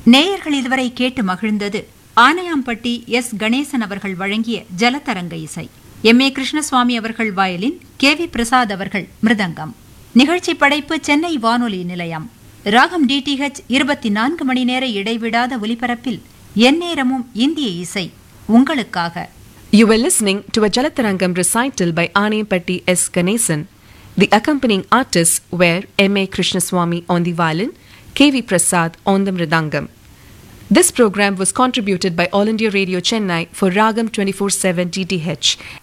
நேயர்கள் இதுவரை கேட்டு மகிழ்ந்தது ஆனையாம்பட்டி எஸ் கணேசன் அவர்கள் வழங்கிய ஜலதரங்க இசை எம் ஏ கிருஷ்ணசுவாமி அவர்கள் வயலின் கே வி பிரசாத் அவர்கள் மிருதங்கம் நிகழ்ச்சி படைப்பு சென்னை வானொலி நிலையம் ராகம் டிடிஹெச் இருபத்தி நான்கு மணி நேர இடைவிடாத ஒலிபரப்பில் எந்நேரமும் இந்திய இசை உங்களுக்காக You were listening to a Jalatarangam recital by Anepatti S. Ganesan. The accompanying artists were M.A. Krishnaswamy on the violin, K.V. Prasad on the mridangam. This program was contributed by All India Radio Chennai for Ragam 24-7 DTH